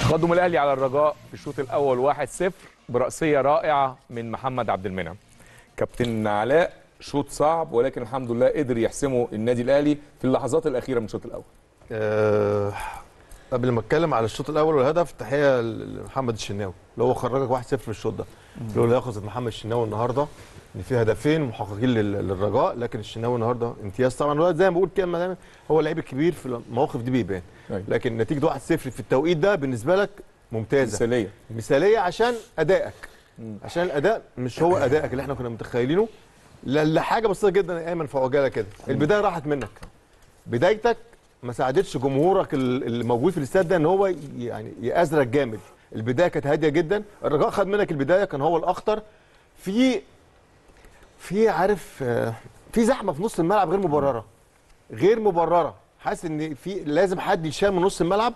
تقدم الاهلي على الرجاء في الشوط الاول 1-0 براسيه رائعه من محمد عبد المنعم كابتن علاء شوط صعب ولكن الحمد لله قدر يحسمه النادي الاهلي في اللحظات الاخيره من الشوط الاول آه، قبل ما اتكلم على الشوط الاول والهدف تحيه لمحمد الشناوي اللي هو خرجك 1-0 في الشوط ده لولا ياخذ محمد الشناوي النهارده ان في هدفين محققين لل- للرجاء لكن الشناوي النهارده امتياز طبعا هو زي ما بقول كده دايما هو اللعيب الكبير في المواقف دي بيبان أيوة. لكن نتيجه 1-0 في التوقيت ده بالنسبه لك ممتازه مثاليه مثاليه عشان ادائك عشان الاداء مش هو ادائك اللي احنا كنا متخيلينه ل- لحاجه بسيطه جدا يا ايمن في عجاله كده البدايه راحت منك بدايتك ما ساعدتش جمهورك ال- اللي موجود في الاستاد ده ان هو ي- يعني يأزرك جامد البدايه كانت هاديه جدا الرجاء خد منك البدايه كان هو الاخطر في في عارف آه، في زحمه في نص الملعب غير مبرره غير مبرره حاسس ان في لازم حد يشال من نص الملعب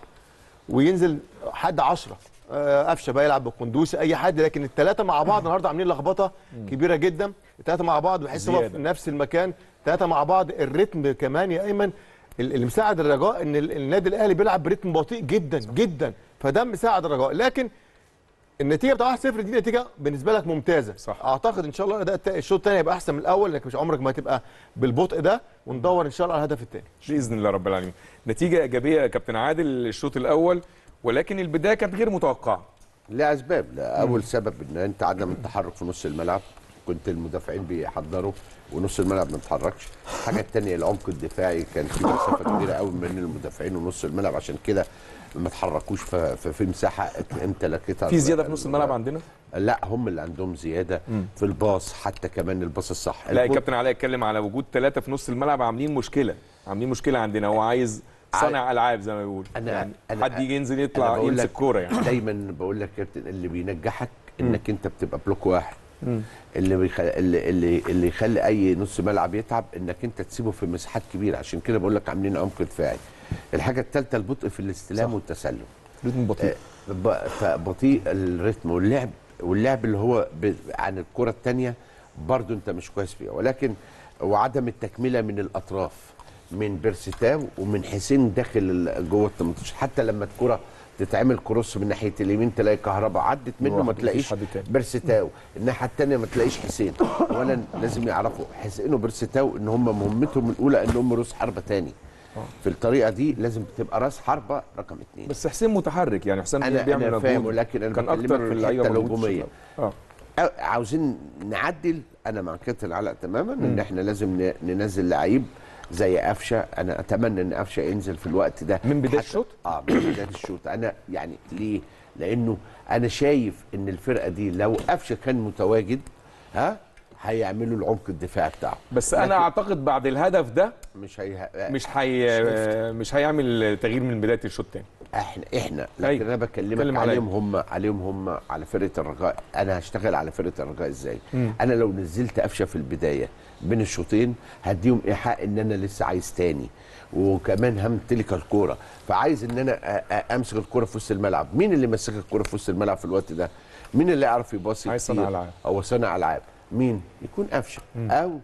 وينزل حد 10 قفشه بقى يلعب بالقندوسي اي حد لكن الثلاثه مع بعض النهارده عاملين لخبطه كبيره جدا الثلاثه مع بعض بحس ان هو في زيادة. نفس المكان ثلاثه مع بعض الريتم كمان يا ايمن ال- اللي مساعد الرجاء ان ال- النادي الاهلي بيلعب بريتم بطيء جدا جدا فده مساعد الرجاء لكن النتيجه بتاع 1-0 دي نتيجه بالنسبه لك ممتازه صح. اعتقد ان شاء الله الاداء التا- الشوط الثاني هيبقى احسن من الاول لكن مش عمرك ما هتبقى بالبطء ده وندور ان شاء الله على الهدف الثاني باذن الله رب العالمين نتيجه ايجابيه يا كابتن عادل الشوط الاول ولكن البدايه كانت غير متوقعه لاسباب لا اول سبب ان انت عدم التحرك في نص الملعب كنت المدافعين بيحضروا ونص الملعب ما اتحركش الحاجه الثانيه العمق الدفاعي كان في مسافه كبيره قوي بين المدافعين ونص الملعب عشان كده ما اتحركوش ف- ففي مساحه انت لقيتها في زياده في نص الملعب عندنا لا هم اللي عندهم زياده في الباص حتى كمان الباص الصح لا البو- الكابتن علاء اتكلم على وجود ثلاثه في نص الملعب عاملين مشكله عاملين مشكله عندنا هو عايز صانع العاب زي ما بيقول أنا- يعني أنا- حد يجي ينزل أنا يطلع بقول يمسك لك كوره يعني دايما بقول لك يا كابتن اللي بينجحك انك انت بتبقى بلوك واحد اللي بيخ... اللي اللي اللي يخلي اي نص ملعب يتعب انك انت تسيبه في مساحات كبيره عشان كده بقول لك عاملين عمق دفاعي الحاجه الثالثه البطء في الاستلام والتسلم رتم بطيء ب- فبطيء الريتم واللعب واللعب اللي هو ب... عن الكره الثانيه برضو انت مش كويس فيها ولكن وعدم التكمله من الاطراف من بيرسيتاو ومن حسين داخل ال- جوه ال 18 حتى لما الكره تتعمل كروس من ناحيه اليمين تلاقي كهرباء عدت منه لوحده، ما مفيش تلاقيش حد تاني. بيرسيتاو الناحيه الثانيه ما تلاقيش حسين اولا لازم يعرفوا حسين وبيرسيتاو ان هم مهمتهم الاولى انهم راس حربه تاني في الطريقه دي لازم تبقى راس حربه رقم اثنين بس حسين متحرك يعني حسين انا بيعمل انا فاهم مجهود. ولكن انا كان بكلمك اكتر في اللعيبه الحته موجودة في الهجوميه الشوط الأول. اه أو- عاوزين نعدل انا مع كابتن علاء تماما ان احنا لازم ن- ننزل لعيب زي قفشه انا اتمنى ان قفشه ينزل في الوقت ده من بداية حتى- الشوط؟ اه من بدايه الشوط انا يعني ليه؟ لانه انا شايف ان الفرقه دي لو قفشه كان متواجد ها هيعملوا العمق الدفاعي بتاعه بس انا لكن اعتقد بعد الهدف ده مش هي مش هي مش هيعمل تغيير من بدايه الشوط الثاني احنا احنا لكن أيوة. انا اتكلم بكلمك عليا. عليهم هم عليهم هم على فرقه الرجاء انا هشتغل على فرقه الرجاء ازاي انا لو نزلت قفشه في البدايه بين الشوطين هديهم ايحاء ان انا لسه عايز تاني وكمان همتلك الكوره فعايز ان انا أ- أ- امسك الكوره في وسط الملعب مين اللي مسك الكوره في وسط الملعب في الوقت ده مين اللي يعرف يباصي عايز صانع كتير؟ ألعاب. او صانع العاب مين يكون قفشه او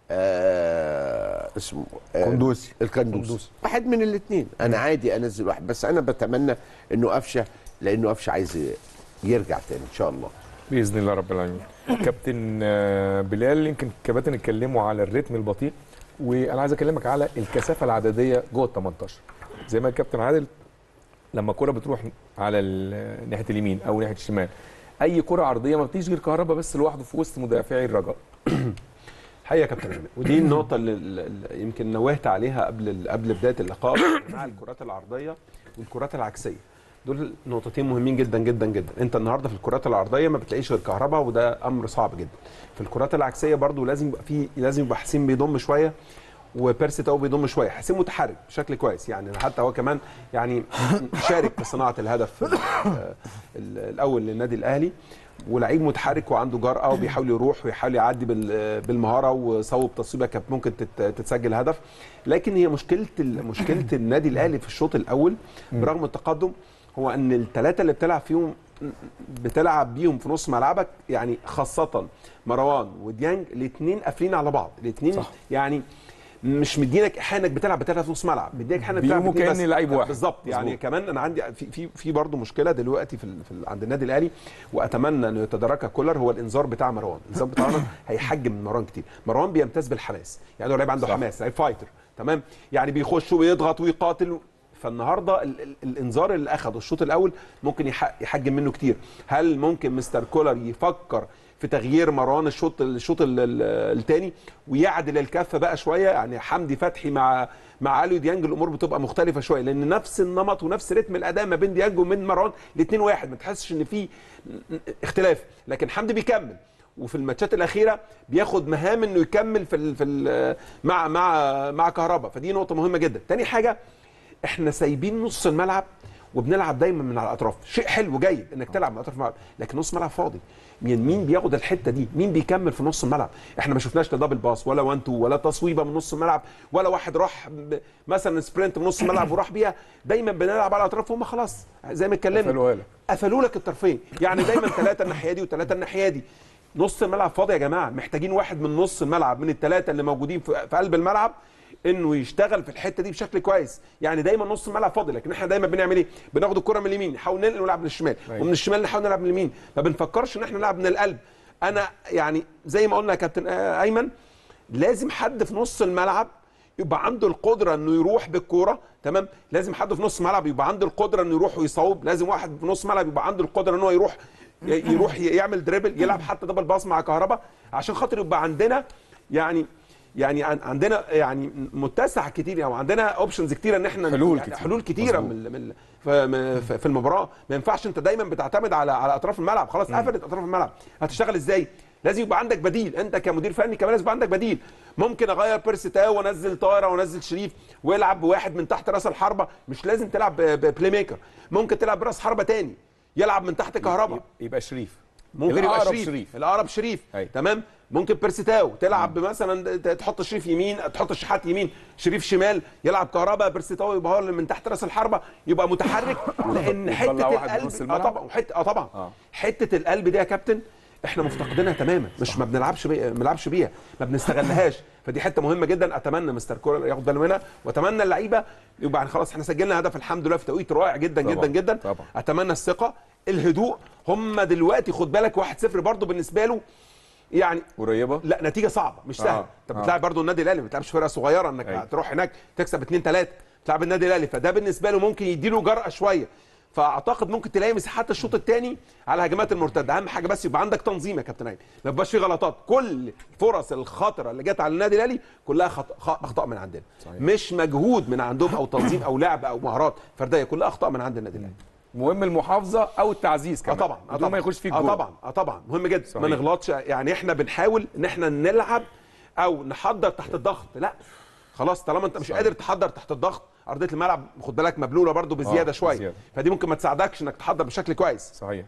آه اسمه آه قندوسي. القندوسي قندوسي. واحد من الاثنين انا عادي انزل واحد بس انا بتمنى انه قفشه لانه قفشه عايز يرجع تاني ان شاء الله باذن الله رب العالمين كابتن آه، بلال يمكن الكباتن اتكلموا على الريتم البطيء وانا عايز اكلمك على الكثافه العدديه جوه ال 18 زي ما الكابتن عادل لما كرة بتروح على ال- ناحيه اليمين او ناحيه الشمال اي كرة عرضيه ما بتيجي غير كهربا بس لوحده في وسط مدافعي الرجاء حقيقه يا كابتن عماد ودي النقطه اللي اللي يمكن نوهت عليها قبل قبل بدايه اللقاء مع الكرات العرضيه والكرات العكسيه دول نقطتين مهمين جدا جدا جدا انت النهارده في الكرات العرضيه ما بتلاقيش غير كهرباء وده امر صعب جدا في الكرات العكسيه برضو لازم يبقى في لازم يبقى حسين بيضم شويه وبيرسي تاو بيضم شويه حسين متحرك بشكل كويس يعني حتى هو كمان يعني شارك في صناعه الهدف ال- ال- الاول للنادي الاهلي ولعيب متحرك وعنده جرأه وبيحاول يروح ويحاول يعدي بال- بالمهاره وصوب تصويبه كانت ممكن تت- تتسجل هدف لكن هي مشكله ال- مشكله النادي الاهلي في الشوط الاول برغم التقدم هو ان الثلاثه اللي بتلعب فيهم بتلعب بيهم في نص ملعبك يعني خاصه مروان وديانج الاثنين قافلين على بعض الاثنين يعني مش مدينك ايحاء انك بتلعب بثلاثه في نص ملعب مدينك ايحاء انك بتلعب بيقوموا باتنين كأن بس. لعيب واحد. بالظبط يعني مظبوط. كمان انا عندي في في في برضه مشكله دلوقتي في, ال- في ال- عند النادي الاهلي واتمنى انه يتداركها كولر هو الانذار بتاع مروان الانذار بتاع مروان هيحجم من مروان كتير مروان بيمتاز بالحماس يعني هو لعيب عنده صح. حماس لعيب فايتر تمام يعني بيخش ويضغط ويقاتل فالنهارده ال- ال- الانذار اللي اخده الشوط الاول ممكن يح- يحجم منه كتير هل ممكن مستر كولر يفكر في تغيير مروان الشوط الشوط الثاني ويعدل الكفه بقى شويه يعني حمدي فتحي مع مع اليو ديانج الامور بتبقى مختلفه شويه لان نفس النمط ونفس رتم الاداء ما بين ديانج ومن مروان الاثنين واحد ما تحسش ان في اختلاف لكن حمدي بيكمل وفي الماتشات الاخيره بياخد مهام انه يكمل في ال في ال مع مع مع كهربا فدي نقطه مهمه جدا تاني حاجه احنا سايبين نص الملعب وبنلعب دايما من على الاطراف شيء حلو جيد انك تلعب من اطراف الملعب لكن نص الملعب فاضي مين مين بياخد الحته دي مين بيكمل في نص الملعب احنا ما شفناش لا دبل باس ولا وان تو ولا تصويبه من نص الملعب ولا واحد راح ب- مثلا سبرنت من نص الملعب وراح بيها دايما بنلعب على الاطراف هم خلاص زي ما اتكلمنا قفلوها لك. قفلوا لك الطرفين يعني دايما ثلاثه الناحيه دي وثلاثه الناحيه دي نص الملعب فاضي يا جماعه محتاجين واحد من نص الملعب من الثلاثه اللي موجودين في في قلب الملعب انه يشتغل في الحته دي بشكل كويس يعني دايما نص الملعب فاضي لكن احنا دايما بنعمل ايه بناخد الكره من اليمين نحاول ننقل ونلعب من الشمال أيوة. ومن الشمال نحاول نلعب من اليمين ما بنفكرش ان احنا نلعب من القلب انا يعني زي ما قلنا يا كابتن آه، ايمن لازم حد في نص الملعب يبقى عنده القدره انه يروح بالكوره تمام لازم حد في نص الملعب يبقى عنده القدره انه يروح ويصوب لازم واحد في نص الملعب يبقى عنده القدره ان هو يروح ي- يروح ي- يعمل دريبل يلعب حتى دبل باص مع كهربا عشان خاطر يبقى عندنا يعني يعني عن- عندنا يعني متسع كتير او عندنا اوبشنز كتيره ان احنا حلول يعني كتير. حلول كتيره مظبوط. من من في في- في المباراه ما ينفعش انت دايما بتعتمد على على اطراف الملعب خلاص قفلت اطراف الملعب هتشتغل ازاي لازم يبقى عندك بديل انت كمدير فني كمان لازم يبقى عندك بديل ممكن اغير بيرسي تاو وانزل طاهره وانزل شريف ويلعب بواحد من تحت راس الحربه مش لازم تلعب ب- ببلاي ميكر ممكن تلعب براس حربه تاني يلعب من تحت كهربا يبقى شريف ممكن يبقى الأقرب شريف. شريف. الاقرب شريف أيوة. تمام ممكن بيرسيتاو تلعب مثلا ت- تحط شريف يمين تحط الشحات يمين شريف شمال يلعب كهربا بيرسيتاو يبقى هو اللي من تحت راس الحربه يبقى متحرك لان يطلع حته واحد من القلب نص اه الملعب. طبعا حته اه طبعا آه. حته القلب دي يا كابتن احنا مفتقدينها تماما مش ما بنلعبش بي... ما بنلعبش بيها ما بنستغلهاش فدي حته مهمه جدا اتمنى مستر كولر ياخد باله منها واتمنى اللعيبه يبقى يعني خلاص احنا سجلنا هدف الحمد لله في توقيت رائع جدا طبعاً. جدا جدا طبعاً. اتمنى الثقه الهدوء هم دلوقتي خد بالك 1-0 برضه بالنسبه له يعني قريبه لا نتيجه صعبه مش سهله آه، انت آه. بتلاعب برضه النادي الاهلي ما بتلعبش فرقه صغيره انك أيوة. هتروح هناك تكسب 2 3 تلعب النادي الاهلي فده بالنسبه له ممكن يديله جرأه شويه فاعتقد ممكن تلاقي مساحات الشوط الثاني على الهجمات المرتده اهم حاجه بس يبقى عندك تنظيم يا كابتن ايمن ما يبقاش في غلطات كل الفرص الخطره اللي جت على النادي الاهلي كلها خط... خ- اخطاء من عندنا صحيح. مش مجهود من عندهم او تنظيم او لعب او مهارات فرديه كلها اخطاء من عند النادي الاهلي مهم المحافظه او التعزيز اه كمان طبعا اه بدون طبعا ما يخش فيك اه جول طبعا اه طبعا مهم جدا صحيح. ما نغلطش يعني احنا بنحاول ان احنا نلعب او نحضر تحت الضغط لا خلاص طالما انت مش صحيح. قادر تحضر تحت الضغط ارضيه الملعب خد بالك مبلوله برضو بزياده آه، شويه بزيادة. فدي ممكن ما تساعدكش انك تحضر بشكل كويس صحيح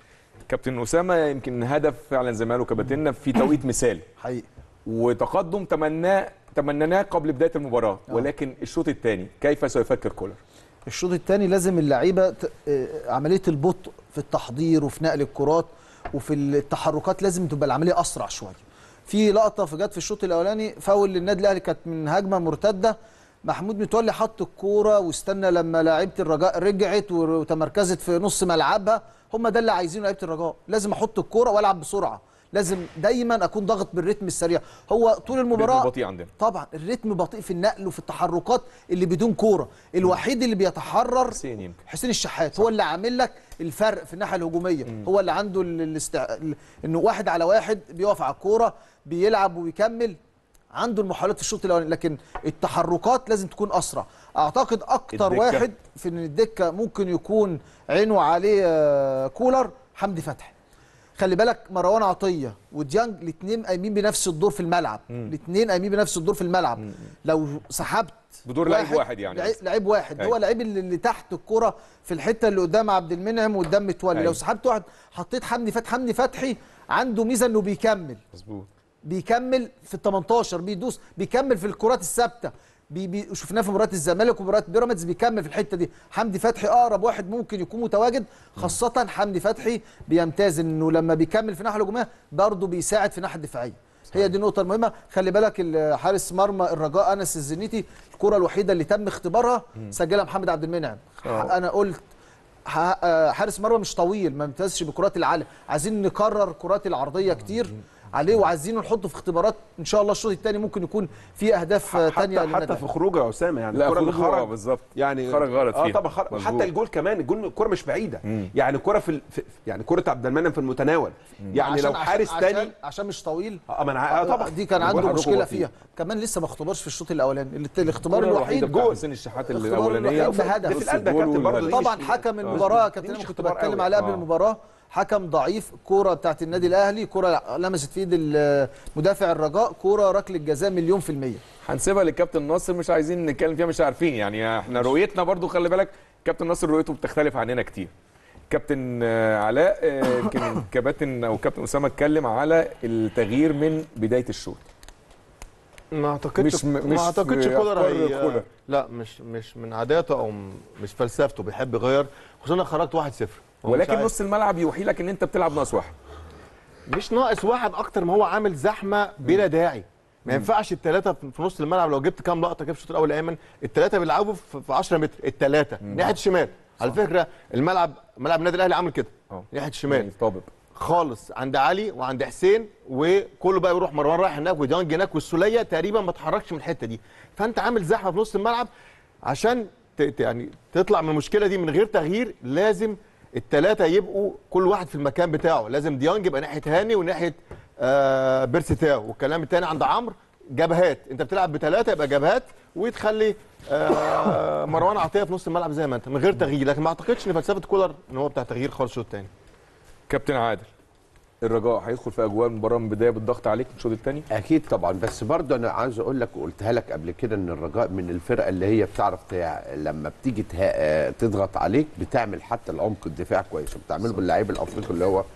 كابتن اسامه يمكن هدف فعلا زي ما قالوا كباتننا في توقيت مثالي حقيقي وتقدم تمناه تمناه قبل بدايه المباراه ولكن الشوط الثاني كيف سيفكر كولر الشوط الثاني لازم اللعيبه ت- آه، عمليه البطء في التحضير وفي نقل الكرات وفي التحركات لازم تبقى العمليه اسرع شويه في لقطه في جت في الشوط الاولاني فاول للنادي الاهلي كانت من هجمه مرتده محمود متولي حط الكوره واستنى لما لعيبه الرجاء رجعت وتمركزت في نص ملعبها هم ده اللي عايزينه لعيبه الرجاء لازم احط الكوره والعب بسرعه لازم دايما اكون ضاغط بالريتم السريع هو طول المباراه بطيء عندنا طبعا الريتم بطيء في النقل وفي التحركات اللي بدون كوره الوحيد اللي بيتحرر حسين يمكن حسين الشحات هو اللي عامل لك الفرق في الناحيه الهجوميه هو اللي عنده ال- الاستع... ال- انه واحد على واحد بيقف على الكوره بيلعب وبيكمل عنده المحاولات في الشوط الاولاني لكن التحركات لازم تكون اسرع اعتقد اكتر الدكة. واحد في ان الدكه ممكن يكون عينه عليه آه، كولر حمدي فتحي خلي بالك مروان عطيه وديانج الاثنين قايمين بنفس الدور في الملعب الاثنين قايمين بنفس الدور في الملعب لو سحبت بدور لعيب واحد يعني لعيب, لعيب واحد أيوة. هو اللعيب اللي, اللي تحت الكرة في الحته اللي قدام عبد المنعم وقدام متولي أيوة. لو سحبت واحد حطيت حمدي فتحي حمدي فتحي عنده ميزه انه بيكمل مظبوط بيكمل في ال 18 بيدوس بيكمل في الكرات الثابته بي بي شفناه في مباريات الزمالك ومباريات بيراميدز بيكمل في الحته دي حمدي فتحي اقرب واحد ممكن يكون متواجد خاصه حمدي فتحي بيمتاز انه لما بيكمل في الناحيه الهجوميه برضه بيساعد في الناحيه الدفاعيه هي دي النقطه المهمه خلي بالك ال- حارس مرمى الرجاء انس الزنيتي الكره الوحيده اللي تم اختبارها سجلها محمد عبد المنعم آه. انا قلت ح- آه، حارس مرمى مش طويل ما بيمتازش بكرات العاليه عايزين نكرر كرات العرضيه كتير عليه وعايزين نحطه في اختبارات ان شاء الله الشوط الثاني ممكن يكون في اهداف آه، تانية حتى للنادي حتى في خروجه يا اسامه يعني لا الكره اللي خروجه، آه، خرج بالظبط. يعني خرج غلط اه فيها. طبعا خرج مظبوط. حتى الجول كمان الجول الكره مش بعيده يعني الكره في, ال- في يعني كره عبد المنعم في المتناول يعني عشان- لو حارس عشان تاني عشان, عشان مش طويل اه ما انا اه طبعا دي كان الجول عنده حركه مشكله بطيء. فيها كمان لسه ما اختبرش في الشوط الاولاني الت- الاختبار الكرة الوحيد بتاع جول حسين الشحات الاختبار الاولانيه الوحيد بهدف. ده في القلب يا الجول كابتن برضه والهدف. دي طبعا مش- حكم آه. المباراه دي كابتن مش انا كنت اختبار بتكلم قوي. عليه قبل آه. المباراه حكم ضعيف كوره بتاعت النادي الاهلي كوره لمست في ايد ال- مدافع الرجاء كوره ركله جزاء مليون في الميه هنسيبها للكابتن ناصر مش عايزين نتكلم فيها مش عارفين يعني احنا رؤيتنا برضو خلي بالك كابتن ناصر رؤيته بتختلف عننا كتير كابتن آه، علاء آه، يمكن كابتن او كابتن اسامه اتكلم على التغيير من بدايه الشوط ما اعتقدش مش- مش ما اعتقدش في كولر أفكار هي كولر. لا مش مش من عاداته او م- مش فلسفته بيحب يغير خصوصا انا خرجت 1-0 هو مش ولكن عايز- نص الملعب يوحي لك ان انت بتلعب ناقص واحد مش ناقص واحد اكتر ما هو عامل زحمه بلا داعي ما ينفعش الثلاثه في نص الملعب لو جبت كام لقطه كده في الشوط الاول الايمن الثلاثه بيلعبوا في في 10 متر الثلاثه ناحيه الشمال على فكره الملعب ملعب النادي الاهلي عامل كده اه ناحيه الشمال يعني طابق خالص عند علي وعند حسين وكله بقى يروح مروان رايح هناك وديانج هناك والسوليه تقريبا ما اتحركش من الحته دي فانت عامل زحمه في نص الملعب عشان ت- ت- يعني تطلع من المشكله دي من غير تغيير لازم الثلاثه يبقوا كل واحد في المكان بتاعه لازم ديانج يبقى ناحيه هاني وناحيه آه بيرسيتاو والكلام الثاني عند عمرو جبهات انت بتلعب بثلاثه يبقى جبهات وتخلي آه مروان عطيه في نص الملعب زي ما انت من غير تغيير لكن ما اعتقدش ان فلسفه كولر ان هو بتاع تغيير خالص الشوط الثاني كابتن عادل الرجاء هيدخل في اجواء المباراه من بدايه بالضغط عليك في الشوط الثاني اكيد طبعا بس برضه انا عاوز اقول لك وقلتها لك قبل كده ان الرجاء من الفرقه اللي هي بتعرف تع... لما بتيجي تها... آه، تضغط عليك بتعمل حتى العمق الدفاع كويس وبتعمله باللعيب الافريقي اللي هو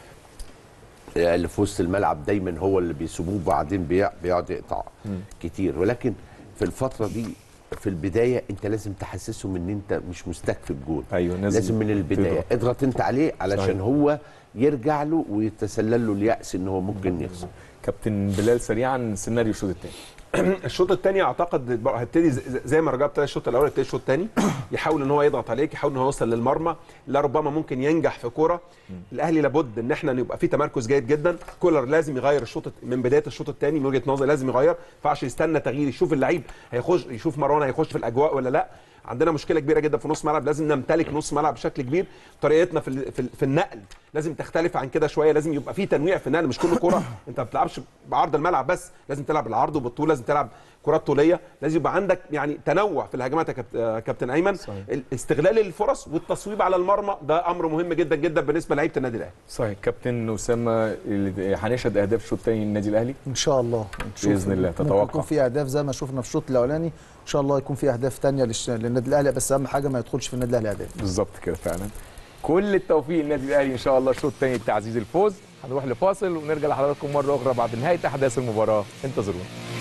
آه، اللي في وسط الملعب دايما هو اللي بيسيبوه وبعدين بيع- بيقعد يقطع كتير ولكن في الفتره دي في البدايه انت لازم تحسسهم ان انت مش مستكفي بجول ايوه لازم لازم من البدايه تضغط. اضغط انت عليه علشان صحيح. هو يرجع له ويتسلل له اليأس ان هو ممكن يخسر كابتن بلال سريعا سيناريو الشوط الثاني الشوط الثاني اعتقد بقى هيبتدي زي- زي ما رجاء ابتدى الشوط الاول يبتدي الشوط الثاني يحاول ان هو يضغط عليك يحاول ان هو يوصل للمرمى لا ربما ممكن ينجح في كوره الاهلي لابد ان احنا نبقى في تمركز جيد جدا كولر لازم يغير الشوط من بدايه الشوط الثاني من وجهه نظري لازم يغير ما ينفعش يستنى تغيير يشوف اللعيب هيخش يشوف مروان هيخش في الاجواء ولا لا عندنا مشكله كبيره جدا في نص ملعب لازم نمتلك نص ملعب بشكل كبير طريقتنا في ال- في, ال- في النقل لازم تختلف عن كده شويه لازم يبقى في تنويع في النقل مش كل كره انت ما بتلعبش بعرض الملعب بس لازم تلعب بالعرض وبالطول لازم تلعب كرات طوليه لازم يبقى عندك يعني تنوع في الهجمات يا كابت- آه، كابتن ايمن صحيح. ال- استغلال الفرص والتصويب على المرمى ده امر مهم جدا جدا بالنسبه لعيبه النادي الاهلي صحيح كابتن اسامه اللي هنشهد اهداف الشوط الثاني للنادي الاهلي ان شاء الله نشوف بإذن الله. ممكن تتوقع. يكون في اهداف زي ما شفنا في الشوط الاولاني ان شاء الله يكون في اهداف ثانيه للنادي الاهلي بس اهم حاجه ما يدخلش في النادي الاهلي اهداف بالظبط كده فعلا كل التوفيق للنادي الاهلي ان شاء الله الشوط الثاني لتعزيز الفوز هنروح لفاصل ونرجع لحضراتكم مره اخرى بعد نهايه احداث المباراه انتظرونا